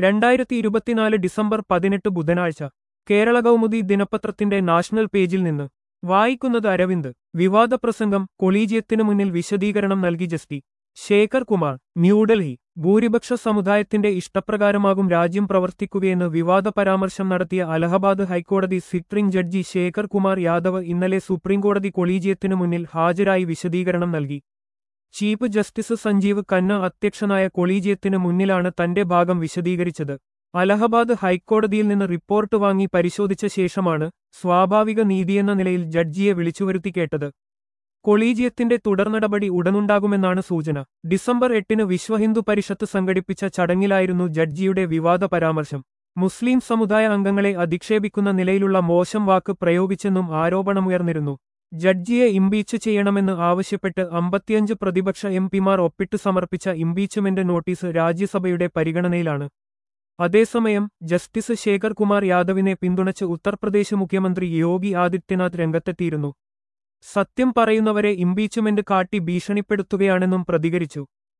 രണ്ടായിരത്തി ഇരുപത്തിനാല് ഡിസംബർ പതിനെട്ട് ബുധനാഴ്ച കേരള കൗമുദി ദിനപത്രത്തിന്റെ നാഷണൽ പേജിൽ നിന്ന് വായിക്കുന്നത് അരവിന്ദ് വിവാദ പ്രസംഗം കൊളീജിയത്തിനു മുന്നിൽ വിശദീകരണം നൽകി ജസ്റ്റി ശേഖർ കുമാർ ന്യൂഡൽഹി ഭൂരിപക്ഷ സമുദായത്തിന്റെ ഇഷ്ടപ്രകാരമാകും രാജ്യം പ്രവർത്തിക്കുകയെന്ന് വിവാദ പരാമർശം നടത്തിയ അലഹബാദ് ഹൈക്കോടതി സിട്രിംഗ് ജഡ്ജി ശേഖർ കുമാർ യാദവ് ഇന്നലെ സുപ്രീംകോടതി കൊളീജിയത്തിനു മുന്നിൽ ഹാജരായി വിശദീകരണം നൽകി ചീഫ് ജസ്റ്റിസ് സഞ്ജീവ് ഖന്ന അധ്യക്ഷനായ കൊളീജിയത്തിന് മുന്നിലാണ് തന്റെ ഭാഗം വിശദീകരിച്ചത് അലഹബാദ് ഹൈക്കോടതിയിൽ നിന്ന് റിപ്പോർട്ട് വാങ്ങി പരിശോധിച്ച ശേഷമാണ് സ്വാഭാവിക നീതിയെന്ന നിലയിൽ ജഡ്ജിയെ വിളിച്ചുവരുത്തി കേട്ടത് കൊളീജിയത്തിന്റെ തുടർനടപടി ഉടനുണ്ടാകുമെന്നാണ് സൂചന ഡിസംബർ എട്ടിന് വിശ്വഹിന്ദു പരിഷത്ത് സംഘടിപ്പിച്ച ചടങ്ങിലായിരുന്നു ജഡ്ജിയുടെ വിവാദ പരാമർശം മുസ്ലിം സമുദായ അംഗങ്ങളെ അധിക്ഷേപിക്കുന്ന നിലയിലുള്ള മോശം വാക്ക് പ്രയോഗിച്ചെന്നും ആരോപണമുയർന്നിരുന്നു ജഡ്ജിയെ ഇംപീച്ച് ചെയ്യണമെന്ന് ആവശ്യപ്പെട്ട് അമ്പത്തിയഞ്ച് പ്രതിപക്ഷ എം പിമാർ ഒപ്പിട്ട് സമർപ്പിച്ച ഇംപീച്ച്മെന്റ് നോട്ടീസ് രാജ്യസഭയുടെ പരിഗണനയിലാണ് അതേസമയം ജസ്റ്റിസ് ശേഖർ കുമാർ യാദവിനെ പിന്തുണച്ച് ഉത്തർപ്രദേശ് മുഖ്യമന്ത്രി യോഗി ആദിത്യനാഥ് രംഗത്തെത്തിയിരുന്നു സത്യം പറയുന്നവരെ ഇംപീച്ച്മെന്റ് കാട്ടി ഭീഷണിപ്പെടുത്തുകയാണെന്നും പ്രതികരിച്ചു